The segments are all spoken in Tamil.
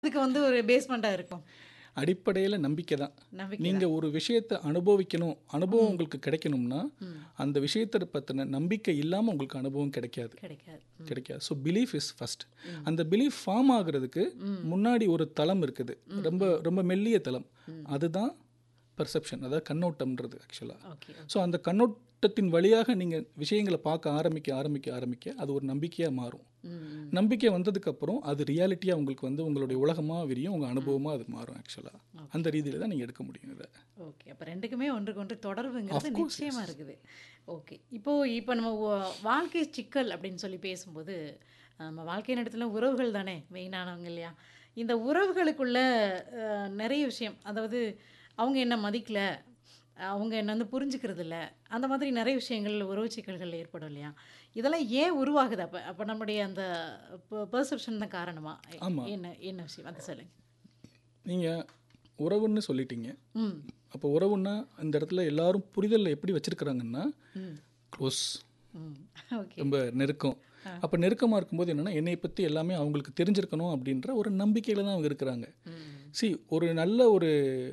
இதுக்கு வந்து ஒரு பேஸ்மெண்ட்டாக இருக்கும் அடிப்படையில் நம்பிக்கை தான் நம்பிக்கை நீங்கள் ஒரு விஷயத்தை அனுபவிக்கணும் அனுபவம் உங்களுக்கு கிடைக்கணும்னா அந்த விஷயத்தை பற்றின நம்பிக்கை இல்லாமல் உங்களுக்கு அனுபவம் கிடைக்காது கிடைக்காது கிடைக்காது ஸோ பிலீஃப் இஸ் ஃபர்ஸ்ட் அந்த பிலீஃப் ஃபார்ம் ஆகுறதுக்கு முன்னாடி ஒரு தளம் இருக்குது ரொம்ப ரொம்ப மெல்லிய தளம் அதுதான் பெர்செப்ஷன் அதாவது கண்ணோட்டம்ன்றது ஆக்சுவலாக ஓகே ஸோ அந்த கண்ணோட்டத்தின் வழியாக நீங்கள் விஷயங்களை பார்க்க ஆரம்பிக்க ஆரம்பிக்க ஆரம்பிக்க அது ஒரு நம்பிக்கையாக மாறும் ம் நம்பிக்கை வந்ததுக்கப்புறம் அது ரியாலிட்டியாக உங்களுக்கு வந்து உங்களுடைய உலகமாக விரியும் உங்கள் அனுபவமாக அது மாறும் ஆக்சுவலாக அந்த ரீதியில் தான் நீங்கள் எடுக்க முடியும் இதை ஓகே அப்போ ரெண்டுக்குமே ஒன்றுக்கு ஒன்று தொடர்புங்கிறது நிச்சயமாக இருக்குது ஓகே இப்போ இப்போ நம்ம வா- வாழ்க்கை சிக்கல் அப்படின்னு சொல்லி பேசும்போது நம்ம வாழ்க்கை இடத்துல உறவுகள் தானே மெயினானவங்க இல்லையா இந்த உறவுகளுக்குள்ள அஹ், நிறைய விஷயம் அதாவது அவங்க என்ன மதிக்கல அவங்க என்ன வந்து புரிஞ்சுக்கிறது இல்ல அந்த மாதிரி நிறைய விஷயங்கள் உறவு சிக்கல்கள் ஏற்படும் இல்லையா இதெல்லாம் ஏன் உருவாகுது அப்போ அப்போ நம்முடைய அந்த பெர்செப்ஷன் தான் காரணமா ஆமா. என்ன என்ன விஷயம் அதை சொல்லுங்க நீங்கள் உறவுன்னு சொல்லிட்டீங்க ம் அப்போ உறவுன்னா இந்த இடத்துல எல்லாரும் புரிதலில் எப்படி வச்சுருக்குறாங்கன்னா ம் க்ளோஸ் ம் ஓகே ரொம்ப நெருக்கம் அப்போ நெருக்கமாக இருக்கும்போது என்னென்னா என்னை பற்றி எல்லாமே அவங்களுக்கு தெரிஞ்சிருக்கணும் அப்படின்ற ஒரு நம்பிக்கையில் தான் அவங்க இருக்கிறாங்க ம் சி ஒரு நல்ல ஒரு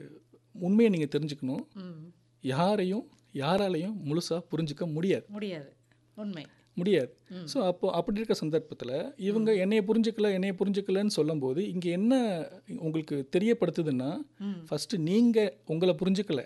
உண்மையை நீங்கள் தெரிஞ்சுக்கணும் ம் யாரையும் யாராலையும் முழுசாக புரிஞ்சுக்க முடியாது முடியாது உண்மை முடியாது ஸோ அப்போ அப்படி இருக்க சந்தர்ப்பத்தில் இவங்க என்னைய புரிஞ்சுக்கல என்னைய புரிஞ்சுக்கலன்னு சொல்லும்போது இங்கே என்ன உங்களுக்கு தெரியப்படுத்துதுன்னா ம். ஃபஸ்ட்டு நீங்கள் உங்களை புரிஞ்சுக்கல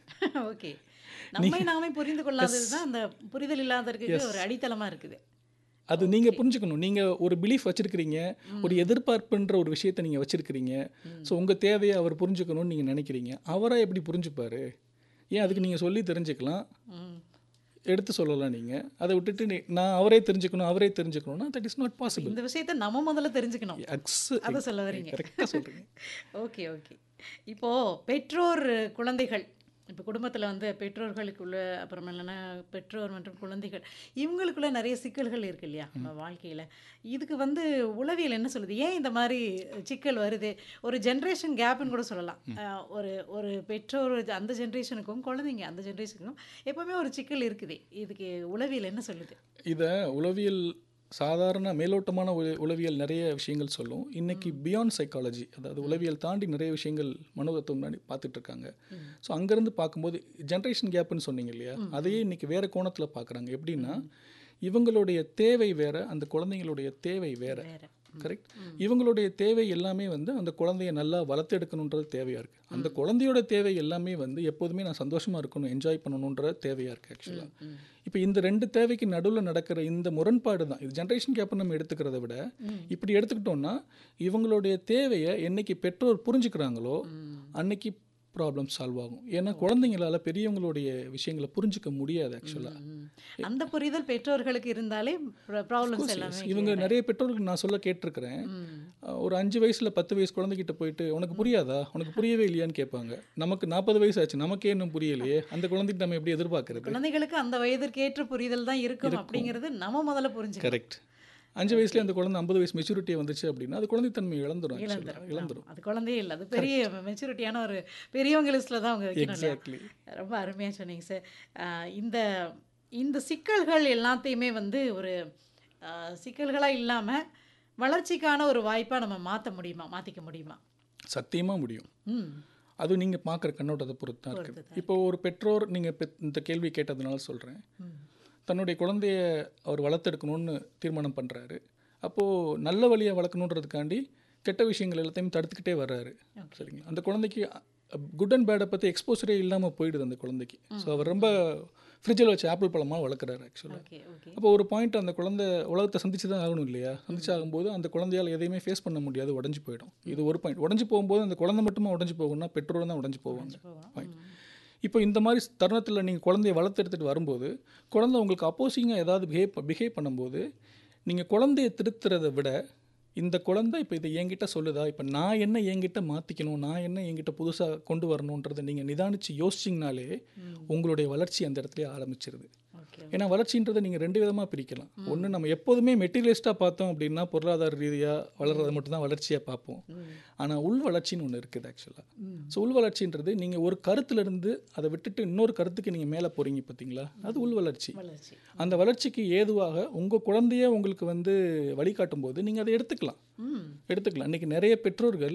ஓகே நம்மை நாமே புரிந்து கொள்ளாதது தான் அந்த புரிதல் இல்லாததுக்கு ஒரு அடித்தளமா இருக்குது அது நீங்கள் புரிஞ்சுக்கணும் நீங்கள் ஒரு பிலீஃப் வச்சுருக்கிறீங்க ஒரு எதிர்பார்ப்புன்ற ஒரு விஷயத்தை நீங்கள் வச்சுருக்கிறீங்க ஸோ உங்கள் தேவையை அவர் புரிஞ்சுக்கணும்னு நீங்கள் நினைக்கிறீங்க அவராக எப்படி புரிஞ்சுப்பாரு ஏன் அதுக்கு நீங்கள் சொல்லி தெரிஞ்சுக்கலாம் ம் எடுத்து சொல்லலாம் நீங்கள் அதை விட்டுட்டு நீ- நான் அவரே தெரிஞ்சுக்கணும் அவரே தெரிஞ்சுக்கணும்னா தட் இஸ் நாட் பாசிபிள் இந்த விஷயத்தை நம்ம முதல்ல தெரிஞ்சுக்கணும் அக்ஸ் அதை சொல்ல வரீங்க கரெக்டாக சொல்கிறீங்க ஓகே ஓகே இப்போ பெற்றோர் குழந்தைகள் இப்போ குடும்பத்தில் வந்து பெற்றோர்களுக்குள்ள அப்புறம் இல்லைன்னா பெற்றோர் மற்றும் குழந்தைகள் இவங்களுக்குள்ள நிறைய சிக்கல்கள் இருக்கு இல்லையா நம்ம வாழ்க்கையில் இதுக்கு வந்து உளவியல் என்ன சொல்லுது ஏன் இந்த மாதிரி சிக்கல் வருது ஒரு ஜென்ரேஷன் கேப்னு கூட சொல்லலாம் அஹ் ஒரு ஒரு பெற்றோர் அந்த ஜென்ரேஷனுக்கும் குழந்தைங்க அந்த ஜென்ரேஷனுக்கும் எப்பவுமே ஒரு சிக்கல் இருக்குது இதுக்கு உளவியல் என்ன சொல்லுது இதை உளவியல் சாதாரண மேலோட்டமான உள உளவியல் நிறைய விஷயங்கள் சொல்லும் இன்னைக்கு பியாண்ட் சைக்காலஜி அதாவது உளவியல் தாண்டி நிறைய விஷயங்கள் மனோதத்துவம் தாண்டி பார்த்துட்டு இருக்காங்க ஸோ அங்கேருந்து பார்க்கும்போது ஜென்ரேஷன் கேப்னு சொன்னீங்க இல்லையா அதையே இன்னைக்கு வேற கோணத்தில் பார்க்குறாங்க எப்படின்னா இவங்களுடைய தேவை வேற அந்த குழந்தைங்களுடைய தேவை வேற வேற கரெக்ட் இவங்களுடைய தேவை எல்லாமே வந்து அந்த குழந்தைய நல்லா வளர்த்தெடுக்கணுன்றது தேவையாக இருக்குது அந்த குழந்தையோட தேவை எல்லாமே வந்து எப்போதுமே நான் சந்தோஷமாக இருக்கணும் என்ஜாய் பண்ணணுன்ற தேவையாக இருக்குது ஆக்சுவலாக இப்போ இந்த ரெண்டு தேவைக்கு நடுவில் நடக்கிற இந்த முரண்பாடு தான் இது ஜென்ரேஷன் கேப் நம்ம எடுத்துக்கிறத விட இப்படி எடுத்துக்கிட்டோம்னா இவங்களுடைய தேவையை என்னைக்கு பெற்றோர் புரிஞ்சுக்கிறாங்களோ அன்னைக்கு ப்ராப்ளம் சால்வ் ஆகும் ஏன்னா குழந்தைங்களால பெரியவங்களுடைய விஷயங்களை புரிஞ்சுக்க முடியாது ஆக்சுவலாக ம். அந்த புரிதல் பெற்றோர்களுக்கு இருந்தாலே ப்ராப்ளம்ஸ் எல்லாமே இவங்க நிறைய பெற்றோர்களுக்கு நான் சொல்ல கேட்டிருக்கிறேன் ம். அஹ் ஒரு அஞ்சு வயசுல பத்து வயசு குழந்தைகிட்ட போயிட்டு உனக்கு புரியாதா உனக்கு புரியவே இல்லையான்னு கேட்பாங்க நமக்கு நாற்பது வயசு ஆச்சு நமக்கே இன்னும் புரியலையே அந்த குழந்தைக்கு நம்ம எப்படி எதிர்பார்க்கறது குழந்தைகளுக்கு அந்த வயதிற்கேற்ற புரிதல் தான் இருக்கும் அப்படிங்கிறது நம்ம முதல்ல புரிஞ்சுக்கணும் கரெக்ட் அஞ்சு வயசுல அந்த குழந்தை ஐம்பது வயசு மெச்சூரிட்டியே வந்துச்சு அப்படின்னா அது குழந்தைத்தன்மை இழந்துரும் actually. இழந்துரும். இழந்துரும் அது குழந்தையே இல்லை அது பெரிய மெச்சூரிட்டியான ஒரு பெரியவங்க லிஸ்ட்டில் தான் அவங்க வைக்கணும் இல்லையா? எக்ஸாக்ட்லி ரொம்ப அருமையாக சொன்னீங்க சார் ஆஹ் இந்த இந்த சிக்கல்கள் எல்லாத்தையுமே வந்து ஒரு சிக்கல்களாக இல்லாமல் வளர்ச்சிக்கான ஒரு வாய்ப்பாக நம்ம மாற்ற முடியுமா மாற்றிக்க முடியுமா சத்தியமா முடியும் ம் அது நீங்க பார்க்குற கண்ணோட்டத்தை பொறுத்து தான் பொறுத்து இருக்குது இப்போ ஒரு பெற்றோர் நீங்க பெ- இந்த கேள்வி கேட்டதுனால சொல்றேன் ம் தன்னுடைய குழந்தைய அவர் வளர்த்தெடுக்கணும்னு தீர்மானம் பண்ணுறாரு அப்போது நல்ல வழியை வளர்க்கணுன்றதுக்காண்டி கெட்ட விஷயங்கள் எல்லாத்தையும் தடுத்துக்கிட்டே வர்றாரு சரிங்களா அந்த குழந்தைக்கு குட் அண்ட் பேடை பற்றி எக்ஸ்போசரே இல்லாமல் போயிடுது அந்த குழந்தைக்கு ஸோ அவர் ரொம்ப ஃப்ரிட்ஜில் வச்சு ஆப்பிள் பழமாக வளர்க்குறாரு ஆக்சுவலாக ஓகே ஓகே அப்போ ஒரு பாயிண்ட் அந்த குழந்தை உலகத்தை சந்திச்சு தான் ஆகணும் இல்லையா சந்திச்சு ஆகும்போது அந்த குழந்தையால் எதையுமே ஃபேஸ் பண்ண முடியாது உடஞ்சி போயிடும் இது ஒரு பாயிண்ட் உடஞ்சி போகும்போது அந்த குழந்தை மட்டுமா உடஞ்சி போகும்னா பெற்றோர் தான் உடஞ்சி போவாங்க பாயிண்ட் இப்போ இந்த மாதிரி தருணத்தில் நீங்கள் குழந்தைய வளர்த்தெடுத்துட்டு வரும்போது குழந்தை உங்களுக்கு அப்போசிங்காக ஏதாவது பிஹேவ் பிஹேவ் பண்ணும்போது நீங்கள் குழந்தைய திருத்துறதை விட இந்த குழந்தை இப்போ இதை என்கிட்ட சொல்லுதா இப்போ நான் என்ன என்கிட்ட மாற்றிக்கணும் நான் என்ன என்கிட்ட புதுசாக கொண்டு வரணுன்றதை நீங்கள் நிதானித்து யோசிச்சிங்கனாலே உங்களுடைய வளர்ச்சி அந்த இடத்துல ஆரம்பிச்சிருது ஓகே ஏன்னா வளர்ச்சின்றதை நீங்கள் ரெண்டு விதமாக பிரிக்கலாம் ஒன்று நம்ம எப்போதுமே மெட்டீரியலிஸ்ட்டாக பார்த்தோம் அப்படின்னா பொருளாதார ரீதியாக வளர்றதை மட்டும்தான் வளர்ச்சியாக பார்ப்போம் ஆனால் உள் வளர்ச்சின்னு ஒன்று இருக்குது ஆக்சுவலாக ஸோ உள் வளர்ச்சின்றது நீங்கள் ஒரு கருத்துலேருந்து அதை விட்டுட்டு இன்னொரு கருத்துக்கு நீங்கள் மேலே போகிறீங்க பார்த்தீங்களா அது உள் வளர்ச்சி வளர்ச்சி அந்த வளர்ச்சிக்கு ஏதுவாக உங்கள் குழந்தைய உங்களுக்கு வந்து வழிகாட்டும் போது நீங்கள் அதை எடுத்துக்கலாம் ம் எடுத்துக்கலாம் இன்றைக்கி நிறைய பெற்றோர்கள்